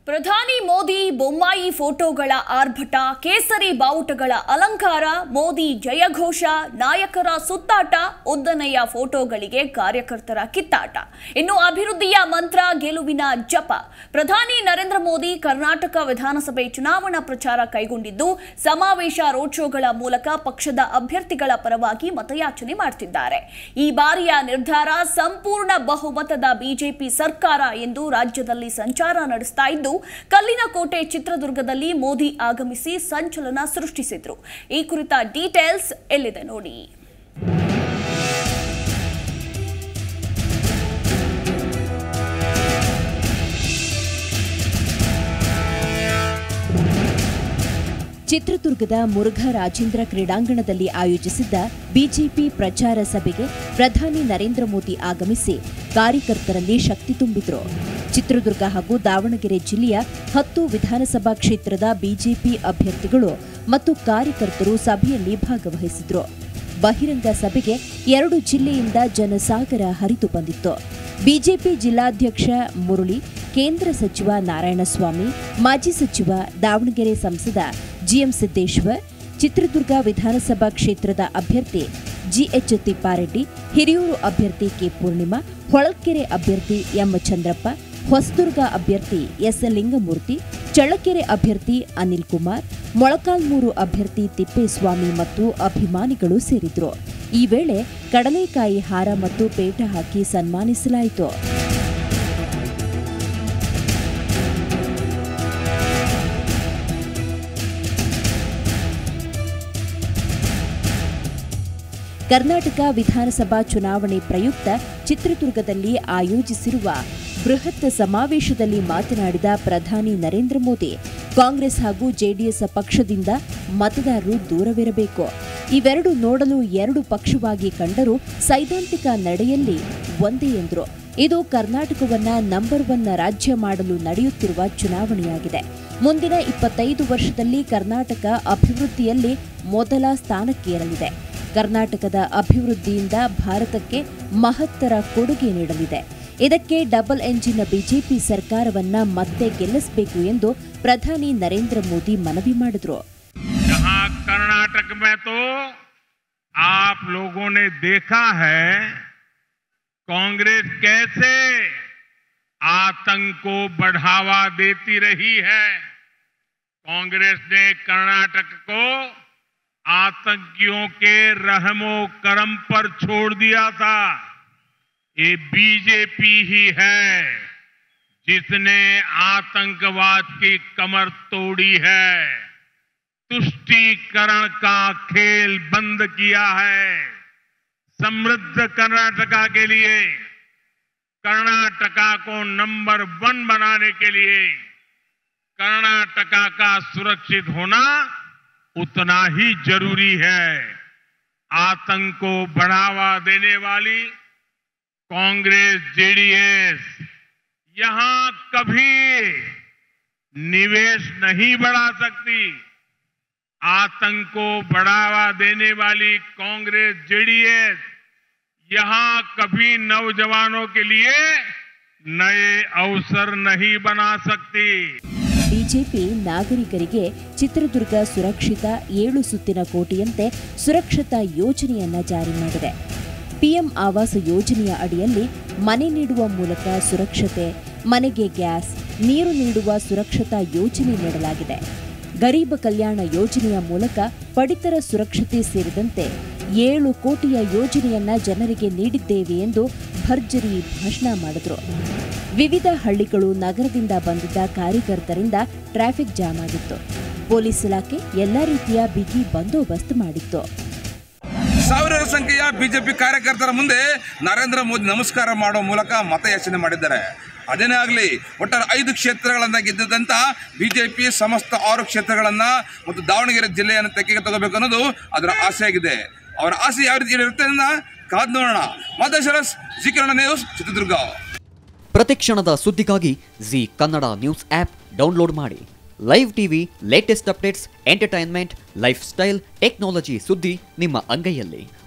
ಪ್ರಧಾನಿ ಮೋದಿ ಬೊಮ್ಮಾಯಿ ಫೋಟೋಗಳ ಆರ್ಭಟ ಕೇಸರಿ ಬಾವುಟಗಳ ಅಲಂಕಾರ ಮೋದಿ ಜಯಘೋಷ ನಾಯಕರ ಸುತ್ತಾಟ ಉದ್ದನೆಯ ಫೋಟೋಗಳಿಗೆ ಕಾರ್ಯಕರ್ತರ ಕಿತ್ತಾಟ ಇನ್ನು ಅಭಿವೃದ್ಧಿಯ ಮಂತ್ರ ಗೆಲುವಿನ ಜಪ ಪ್ರಧಾನಿ ನರೇಂದ್ರ ಮೋದಿ ಕರ್ನಾಟಕ ವಿಧಾನಸಭೆ ಚುನಾವಣಾ ಪ್ರಚಾರ ಕೈಗೊಂಡಿದ್ದು ಸಮಾವೇಶ ರೋಡ್ ಶೋಗಳ ಮೂಲಕ ಪಕ್ಷದ ಅಭ್ಯರ್ಥಿಗಳ ಪರವಾಗಿ ಮತಯಾಚನೆ ಮಾಡುತ್ತಿದ್ದಾರೆ ಈ ಬಾರಿಯ ನಿರ್ಧಾರ ಸಂಪೂರ್ಣ ಬಹುಮತದ ಬಿಜೆಪಿ ಸರ್ಕಾರ ಎಂದು ರಾಜ್ಯದಲ್ಲಿ ಸಂಚಾರ ನಡೆಸ್ತಾ ಇದ್ದು ಕಲ್ಲಿನಕೋಟೆ ಚಿತ್ರದುರ್ಗದಲ್ಲಿ ಮೋದಿ ಆಗಮಿಸಿ ಸಂಚಲನ ಸೃಷ್ಟಿಸಿದ್ರು ಈ ಕುರಿತ ಡೀಟೇಲ್ಸ್ ಎಲ್ಲಿದೆ ನೋಡಿ ಚಿತ್ರದುರ್ಗದ ಮುರುಘಾ ರಾಜೇಂದ್ರ ಕ್ರೀಡಾಂಗಣದಲ್ಲಿ ಆಯೋಜಿಸಿದ್ದ ಬಿಜೆಪಿ ಪ್ರಚಾರ ಸಭೆಗೆ ಪ್ರಧಾನಿ ನರೇಂದ್ರ ಮೋದಿ ಆಗಮಿಸಿ ಕಾರ್ಯಕರ್ತರಲ್ಲಿ ಶಕ್ತಿ ತುಂಬಿದ್ರು ಚಿತ್ರದುರ್ಗ ಹಾಗೂ ದಾವಣಗೆರೆ ಜಿಲ್ಲೆಯ ಹತ್ತು ವಿಧಾನಸಭಾ ಕ್ಷೇತ್ರದ ಬಿಜೆಪಿ ಅಭ್ಯರ್ಥಿಗಳು ಮತ್ತು ಕಾರ್ಯಕರ್ತರು ಸಭೆಯಲ್ಲಿ ಭಾಗವಹಿಸಿದ್ರು ಬಹಿರಂಗ ಸಭೆಗೆ ಎರಡು ಜಿಲ್ಲೆಯಿಂದ ಜನಸಾಗರ ಹರಿದು ಬಂದಿತ್ತು ಬಿಜೆಪಿ ಜಿಲ್ಲಾಧ್ಯಕ್ಷ ಮುರಳಿ ಕೇಂದ್ರ ಸಚಿವ ನಾರಾಯಣಸ್ವಾಮಿ ಮಾಜಿ ಸಚಿವ ದಾವಣಗೆರೆ ಸಂಸದ ಜಿಎಂ ಸಿದ್ದೇಶ್ವರ್ ಚಿತ್ರದುರ್ಗ ವಿಧಾನಸಭಾ ಕ್ಷೇತ್ರದ ಅಭ್ಯರ್ಥಿ ಜಿಎಚ್ ತಿಪ್ಪಾರೆಡ್ಡಿ ಹಿರಿಯೂರು ಅಭ್ಯರ್ಥಿ ಕೆ ಪೂರ್ಣಿಮಾ ಹೊಳಲ್ಕೆರೆ ಅಭ್ಯರ್ಥಿ ಎಂ ಚಂದ್ರಪ್ಪ ಹೊಸದುರ್ಗ ಅಭ್ಯರ್ಥಿ ಎಸ್ ಲಿಂಗಮೂರ್ತಿ ಚಳ್ಳಕೆರೆ ಅಭ್ಯರ್ಥಿ ಅನಿಲ್ ಕುಮಾರ್ ಮೊಳಕಾಲ್ಮೂರು ಅಭ್ಯರ್ಥಿ ತಿಪ್ಪೇಸ್ವಾಮಿ ಮತ್ತು ಅಭಿಮಾನಿಗಳು ಸೇರಿದ್ರು ಈ ವೇಳೆ ಕಡಲೆಕಾಯಿ ಹಾರ ಮತ್ತು ಪೇಟ ಹಾಕಿ ಸನ್ಮಾನಿಸಲಾಯಿತು ಕರ್ನಾಟಕ ವಿಧಾನಸಭಾ ಚುನಾವಣೆ ಪ್ರಯುಕ್ತ ಚಿತ್ರದುರ್ಗದಲ್ಲಿ ಆಯೋಜಿಸಿರುವ ಬೃಹತ್ ಸಮಾವೇಶದಲ್ಲಿ ಮಾತನಾಡಿದ ಪ್ರಧಾನಿ ನರೇಂದ್ರ ಮೋದಿ ಕಾಂಗ್ರೆಸ್ ಹಾಗೂ ಜೆಡಿಎಸ್ ಪಕ್ಷದಿಂದ ಮತದಾರರು ದೂರವಿರಬೇಕು ಇವೆರಡು ನೋಡಲು ಎರಡು ಪಕ್ಷವಾಗಿ ಕಂಡರೂ ಸೈದ್ಧಾಂತಿಕ ನಡೆಯಲ್ಲಿ ಒಂದೇ ಎಂದರು ಇದು ಕರ್ನಾಟಕವನ್ನ ನಂಬರ್ ಒನ್ ರಾಜ್ಯ ಮಾಡಲು ನಡೆಯುತ್ತಿರುವ ಚುನಾವಣೆಯಾಗಿದೆ ಮುಂದಿನ ಇಪ್ಪತ್ತೈದು ವರ್ಷದಲ್ಲಿ ಕರ್ನಾಟಕ ಅಭಿವೃದ್ಧಿಯಲ್ಲಿ ಮೊದಲ ಸ್ಥಾನಕ್ಕೇರಲಿದೆ ಕರ್ನಾಟಕದ ಅಭಿವೃದ್ಧಿಯಿಂದ ಭಾರತಕ್ಕೆ ಮಹತ್ತರ ಕೊಡುಗೆ ನೀಡಲಿದೆ ಇದಕ್ಕೆ ಡಬಲ್ ಎಂಜಿನ್ ಬಿಜೆಪಿ ಸರ್ಕಾರವನ್ನ ಮತ್ತೆ ಗೆಲ್ಲಿಸಬೇಕು ಎಂದು ಪ್ರಧಾನಿ ನರೇಂದ್ರ ಮೋದಿ ಮನವಿ ಮಾಡಿದ್ರು जहां कर्नाटक में तो आप लोगों ने देखा है कांग्रेस कैसे आतंक को बढ़ावा देती रही है कांग्रेस ने कर्नाटक को आतंकियों के रहमो करम पर छोड़ दिया था ये बीजेपी ही है जिसने आतंकवाद की कमर तोड़ी है तुष्टीकरण का खेल बंद किया है समृद्ध कर्नाटका के लिए कर्नाटका को नंबर वन बनाने के लिए कर्नाटका का सुरक्षित होना उतना ही जरूरी है आतंक को बढ़ावा देने वाली कांग्रेस जेडीएस यहां कभी निवेश नहीं बढ़ा सकती आतंक को बढ़ावा देने वाली कांग्रेस जेडीएस यहां कभी नौजवानों के लिए नए अवसर नहीं बना सकती ಬಿಜೆಪಿ ನಾಗರಿಕರಿಗೆ ಚಿತ್ರದುರ್ಗ ಸುರಕ್ಷಿತ ಏಳು ಸುತ್ತಿನ ಕೋಟೆಯಂತೆ ಸುರಕ್ಷತಾ ಯೋಜನೆಯನ್ನ ಜಾರಿ ಮಾಡಿದೆ ಪಿಎಂ ಆವಾಸ್ ಯೋಜನೆಯ ಅಡಿಯಲ್ಲಿ ಮನೆ ನೀಡುವ ಮೂಲಕ ಸುರಕ್ಷತೆ ಮನೆಗೆ ಗ್ಯಾಸ್ ನೀರು ನೀಡುವ ಸುರಕ್ಷತಾ ಯೋಜನೆ ನೀಡಲಾಗಿದೆ ಗರೀಬ ಕಲ್ಯಾಣ ಯೋಜನೆಯ ಮೂಲಕ ಪಡಿತರ ಸುರಕ್ಷತೆ ಸೇರಿದಂತೆ ಏಳು ಕೋಟಿಯ ಯೋಜನೆಯನ್ನ ಜನರಿಗೆ ನೀಡಿದ್ದೇವೆ ಎಂದು ಭರ್ಜರಿ ಭಾಷಣ ಮಾಡಿದ್ರು ವಿವಿಧ ಹಳ್ಳಿಗಳು ನಗರದಿಂದ ಬಂದಿದ್ದ ಕಾರ್ಯಕರ್ತರಿಂದ ಟ್ರಾಫಿಕ್ ಜಾಮ್ ಆಗಿತ್ತು ಪೊಲೀಸ್ ಇಲಾಖೆ ಎಲ್ಲ ರೀತಿಯ ಬಿಗಿ ಬಂದೋಬಸ್ತ್ ಮಾಡಿತ್ತು ಸಾವಿರಾರು ಸಂಖ್ಯೆಯ ಬಿಜೆಪಿ ಕಾರ್ಯಕರ್ತರ ಮುಂದೆ ನರೇಂದ್ರ ಮೋದಿ ನಮಸ್ಕಾರ ಮಾಡುವ ಮೂಲಕ ಮತಯಾಚನೆ ಮಾಡಿದ್ದಾರೆ ಅದೇನೇ ಆಗಲಿ ಒಟ್ಟಾರೆ ಐದು ಕ್ಷೇತ್ರಗಳನ್ನು ಗೆದ್ದಿದ್ದಂಥ ಬಿಜೆಪಿ ಸಮಸ್ತ ಆರು ಕ್ಷೇತ್ರಗಳನ್ನು ಮತ್ತು ದಾವಣಗೆರೆ ಜಿಲ್ಲೆಯನ್ನು ತೆಕ್ಕೆಗೆ ತಗೋಬೇಕು ಅನ್ನೋದು ಅದರ ಆಸೆಯಾಗಿದೆ ಅವರ ಆಸೆ ಯಾವ ರೀತಿ ಇರುತ್ತೆ ಅಂತ ಕಾದ್ ನೋಡೋಣ ಮಾದೇಶ್ವರಸ್ ಜಿ ಕಿರಣ ನ್ಯೂಸ್ ಚಿತ್ರದುರ್ಗ ಪ್ರತಿಕ್ಷಣದ ಸುದ್ದಿಗಾಗಿ Zee Kannada news app download ಮಾಡಿ live TV latest updates entertainment lifestyle technology ಸುದ್ದಿ ನಿಮ್ಮ ಅಂಗೈಯಲ್ಲಿ